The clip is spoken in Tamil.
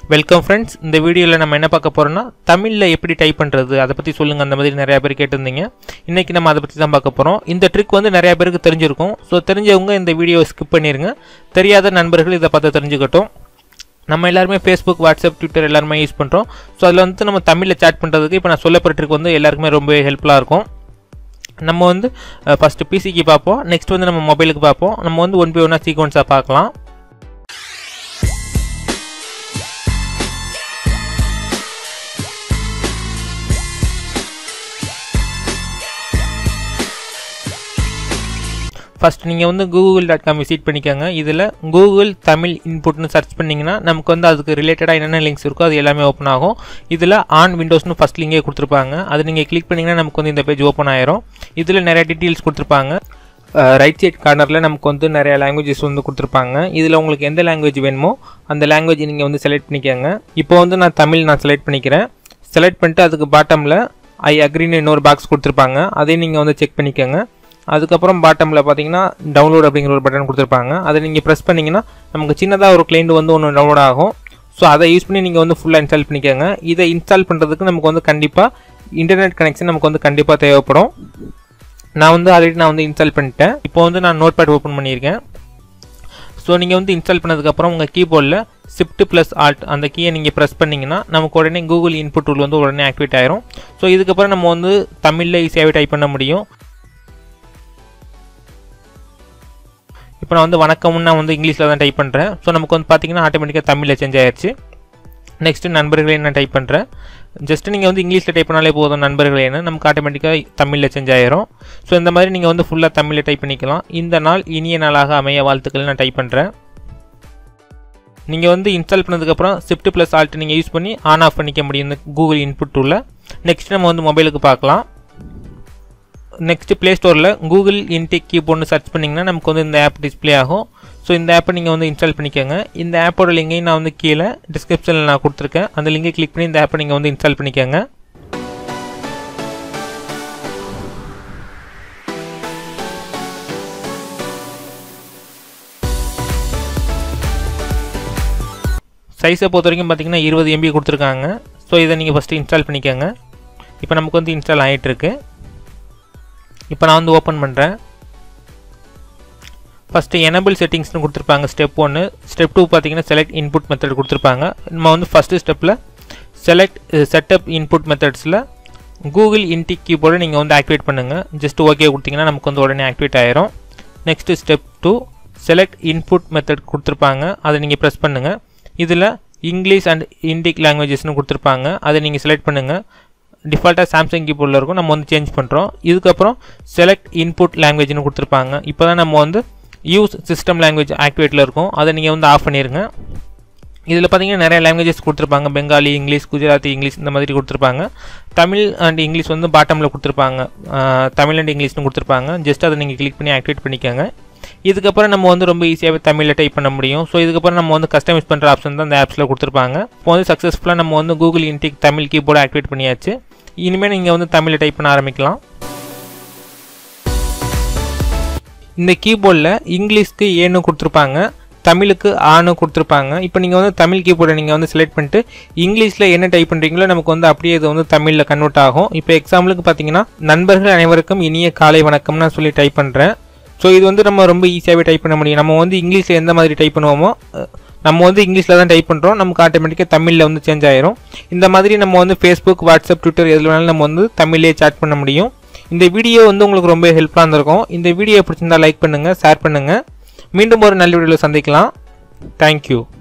வெல்கம் ஃப்ரெண்ட்ஸ் இந்த வீடியோவில் நம்ம என்ன பார்க்க போகிறோம்னா தமிழில் எப்படி டைப் பண்ணுறது அதை பற்றி சொல்லுங்கள் அந்த மாதிரி நிறையா பேர் கேட்டிருந்தீங்க இன்றைக்கி நம்ம அதை பற்றி தான் பார்க்க போகிறோம் இந்த ட்ரிக் வந்து நிறையா பேருக்கு தெரிஞ்சிருக்கும் ஸோ தெரிஞ்சவங்க இந்த வீடியோவை ஸ்கிப் பண்ணிடுங்க தெரியாத நண்பர்கள் இதை பார்த்து தெரிஞ்சுக்கட்டும் நம்ம எல்லாருமே ஃபேஸ்புக் வாட்ஸ்அப் ட்விட்டர் எல்லாருமே யூஸ் பண்ணுறோம் ஸோ அதில் வந்து நம்ம தமிழில் சேட் பண்ணுறதுக்கு இப்போ நான் சொல்லப்படுற ட்ரிக் வந்து எல்லாருக்குமே ரொம்ப ஹெல்ப்ஃபுல்லாக இருக்கும் நம்ம வந்து ஃபஸ்ட்டு பிசிக்கு பார்ப்போம் நெக்ஸ்ட் வந்து நம்ம மொபைலுக்கு பார்ப்போம் நம்ம வந்து ஒன் பை ஒன்னாக சீக்வன்ஸாக பார்க்கலாம் ஃபஸ்ட் நீங்கள் வந்து கூகுள் டாட் காம் விசிட் பண்ணிக்கோங்க இதில் கூகுள் தமிழ் இன்புட்னு சர்ச் பண்ணிங்கன்னா நமக்கு வந்து அதுக்கு ரிலேட்டடாக என்னென்ன லிங்க்ஸ் இருக்கோ அது எல்லாமே ஓப்பன் ஆகும் இதில் ஆன் விண்டோஸ்னு ஃபஸ்ட் லிங்கே கொடுத்துருப்பாங்க அது நீங்கள் கிளிக் பண்ணிங்கன்னா நமக்கு வந்து இந்த பேஜ் ஓப்பன் ஆயிரும் இதில் நிறைய டீட்டெயில்ஸ் கொடுத்துருப்பாங்க ரைட் சைட் கார்னரில் நமக்கு வந்து நிறைய லாங்குவேஜஸ் வந்து கொடுத்துருப்பாங்க இதில் உங்களுக்கு எந்த லாங்குவேஜ் வேணுமோ அந்த லாங்குவேஜ் நீங்கள் வந்து செலக்ட் பண்ணிக்கோங்க இப்போ வந்து நான் தமிழ் நான் செலக்ட் பண்ணிக்கிறேன் செலக்ட் பண்ணிட்டு அதுக்கு பாட்டமில் ஐ அக்ரின்னு இன்னொரு பாக்ஸ் கொடுத்துருப்பாங்க அதையும் நீங்கள் வந்து செக் பண்ணிக்கோங்க அதுக்கப்புறம் பாட்டமில் பார்த்தீங்கன்னா டவுன்லோட் அப்படிங்கிற ஒரு பட்டன் கொடுத்துருப்பாங்க அதை நீங்கள் ப்ரெஸ் பண்ணிங்கன்னா நமக்கு சின்னதாக ஒரு கிளைண்ட் வந்து ஒன்று டவுன்லோட் ஆகும் ஸோ அதை யூஸ் பண்ணி நீங்கள் வந்து ஃபுல்லாக இன்ஸ்டால் பண்ணிக்கோங்க இதை இன்ஸ்டால் பண்ணுறதுக்கு நமக்கு வந்து கண்டிப்பாக இன்டர்நெட் கனெக்ஷன் நமக்கு வந்து கண்டிப்பாக தேவைப்படும் நான் வந்து ஆல்ரெடி நான் வந்து இன்ஸ்டால் பண்ணிட்டேன் இப்போ வந்து நான் நோட் பேட் ஓப்பன் பண்ணியிருக்கேன் ஸோ நீங்கள் வந்து இன்ஸ்டால் பண்ணதுக்கப்புறம் உங்கள் கீபோர்டில் ஷிஃப்ட் ப்ளஸ் ஆல்ட் அந்த கீயை நீங்கள் ப்ரெஸ் பண்ணிங்கன்னா நமக்கு உடனே கூகுள் இன்புட் டூல் வந்து உடனே ஆக்டிவேட் ஆயிரும் ஸோ இதுக்கப்புறம் நம்ம வந்து தமிழில் ஈஸியாகவே டைப் பண்ண முடியும் இப்போ நான் வந்து வணக்கம்னு நான் வந்து இங்கிலீஷில் தான் டைப் பண்ணுறேன் ஸோ நமக்கு வந்து பார்த்தீங்கன்னா ஆட்டோமேட்டிக்காக தமிழில் சேஞ்ச் ஆயிடுச்சு நெக்ஸ்ட்டு நண்பர்களே நான் டைப் பண்ணுறேன் ஜஸ்ட் நீங்கள் வந்து இங்கிலீஷில் டைப் பண்ணாலே போதும் நண்பர்களே என்ன நமக்கு ஆட்டோமேட்டிக்காக தமிழில் சேஞ்ச் ஆயிரும் ஸோ இந்த மாதிரி நீங்கள் வந்து ஃபுல்லாக தமிழில் டைப் பண்ணிக்கலாம் இந்த நாள் இனிய நாளாக அமைய வாழ்த்துக்கள் நான் டைப் பண்ணுறேன் நீங்கள் வந்து இன்ஸ்டால் பண்ணதுக்கப்புறம் ஷிஃப்ட் ப்ளஸ் ஆல்ட் நீங்கள் யூஸ் பண்ணி ஆன் ஆஃப் பண்ணிக்க முடியும் இந்த கூகுள் இன்புட் டூலில் நெக்ஸ்ட் நம்ம வந்து மொபைலுக்கு பார்க்கலாம் நெக்ஸ்ட் ப்ளே ஸ்டோரில் கூகுள் இன்டெக் கீபோர்ட்னு சர்ச் பண்ணிங்கன்னா நமக்கு வந்து இந்த ஆப் டிஸ்பிளே ஆகும் ஸோ இந்த ஆப்பை நீங்கள் வந்து இன்ஸ்டால் பண்ணிக்கோங்க இந்த ஆப்போட லிங்கையும் நான் வந்து கீழே டிஸ்கிரிப்ஷனில் நான் கொடுத்துருக்கேன் அந்த லிங்கை கிளிக் பண்ணி இந்த ஆப்பை நீங்கள் வந்து இன்ஸ்டால் பண்ணிக்கோங்க சைஸை பொறுத்த வரைக்கும் பார்த்தீங்கன்னா இருபது எம்பி கொடுத்துருக்காங்க ஸோ இதை நீங்கள் ஃபஸ்ட்டு இன்ஸ்டால் பண்ணிக்கோங்க இப்போ நமக்கு வந்து இன்ஸ்டால் ஆகிட்டுருக்கு இப்போ நான் வந்து ஓப்பன் பண்ணுறேன் ஃபஸ்ட்டு எனபிள் செட்டிங்ஸ்னு கொடுத்துருப்பாங்க ஸ்டெப் ஒன்று ஸ்டெப் டூ பார்த்தீங்கன்னா செலக்ட் இன்புட் மெத்தட் கொடுத்துருப்பாங்க நம்ம வந்து ஃபஸ்ட்டு ஸ்டெப்பில் செலக்ட் செட்டப் இன்புட் மெத்தட்ஸில் கூகுள் இன்டிக் கீபோர்டை நீங்கள் வந்து ஆக்டிவேட் பண்ணுங்கள் ஜஸ்ட் ஓகே கொடுத்தீங்கன்னா நமக்கு வந்து உடனே ஆக்டிவேட் ஆயிரும் next step two select input method கொடுத்துருப்பாங்க அதை நீங்கள் ப்ரெஸ் பண்ணுங்கள் இதில் இங்கிலீஷ் அண்ட் இண்டிக் லாங்குவேஜஸ்னு கொடுத்துருப்பாங்க அதை நீங்கள் செலக்ட் பண்ணுங்கள் டிஃபால்ட்டாக சாம்சங் கீபோர்டில் இருக்கும் நம்ம வந்து சேஞ்ச் பண்ணுறோம் இதுக்கப்புறம் செலக்ட் இன்புட் லாங்குவேஜ்னு கொடுத்துருப்பாங்க இப்போ தான் நம்ம வந்து யூஸ் சிஸ்டம் லாங்குவேஜ் ஆக்டிவேட்டில் இருக்கும் அதை நீங்கள் வந்து ஆஃப் பண்ணிடுங்க இதில் பார்த்தீங்கன்னா நிறைய லாங்குவேஜஸ் கொடுத்துருப்பாங்க பெங்காலி இங்கிலீஷ் குஜராத்தி இங்கிலீஷ் இந்த மாதிரி கொடுத்துருப்பாங்க தமிழ் அண்ட் இங்கிலீஷ் வந்து பாட்டமில் கொடுத்துருப்பாங்க தமிழ் அண்ட் இங்கிலீஷ்னு கொடுத்துருப்பாங்க ஜஸ்ட் அதை நீங்கள் கிளிக் பண்ணி ஆக்டிவேட் பண்ணிக்கோங்க இதுக்கப்புறம் நம்ம வந்து ரொம்ப ஈஸியாகவே தமிழில் டைப் பண்ண முடியும் ஸோ இதுக்கப்புறம் நம்ம வந்து கஸ்டமைஸ் பண்ணுற ஆப்ஷன் தான் இந்த ஆப்ஸில் கொடுத்துருப்பாங்க இப்போ வந்து சக்ஸஸ்ஃபுல்லாக நம்ம வந்து Google Indic Tamil keyboard activate பண்ணியாச்சு இனிமேல் நீங்கள் வந்து தமிழில் டைப் பண்ண ஆரம்பிக்கலாம் இந்த கீபோர்டில் இங்கிலீஷ்க்கு ஏன்னு கொடுத்துருப்பாங்க தமிழுக்கு ஆனு கொடுத்துருப்பாங்க இப்போ நீங்கள் வந்து தமிழ் கீபோர்டை நீங்கள் வந்து செலக்ட் பண்ணிட்டு இங்கிலீஷில் என்ன டைப் பண்ணுறீங்களோ நமக்கு வந்து அப்படியே இது வந்து தமிழில் கன்வெர்ட் ஆகும் இப்போ எக்ஸாம்பிளுக்கு பார்த்தீங்கன்னா நண்பர்கள் அனைவருக்கும் இனிய காலை வணக்கம்னு நான் சொல்லி டைப் பண்ணுறேன் ஸோ இது வந்து நம்ம ரொம்ப ஈஸியாகவே டைப் பண்ண முடியும் நம்ம வந்து இங்கிலீஷில் எந்த மாதிரி டைப் பண்ணுவோமோ நம்ம வந்து இங்கிலீஷில் தான் டைப் பண்ணுறோம் நமக்கு ஆட்டோமேட்டிக்காக தமிழில் வந்து சேஞ்ச் ஆயிரும் இந்த மாதிரி நம்ம வந்து ஃபேஸ்புக் வாட்ஸ்அப் ட்விட்டர் எதில் வேணாலும் நம்ம வந்து தமிழ்லேயே சேட் பண்ண முடியும் இந்த வீடியோ வந்து உங்களுக்கு ரொம்ப ஹெல்ப்ஃபுல்லாக இருந்திருக்கும் இந்த வீடியோ பிடிச்சிருந்தா லைக் பண்ணுங்கள் ஷேர் பண்ணுங்கள் மீண்டும் ஒரு நல்ல வீடியோவில் சந்திக்கலாம் தேங்க்யூ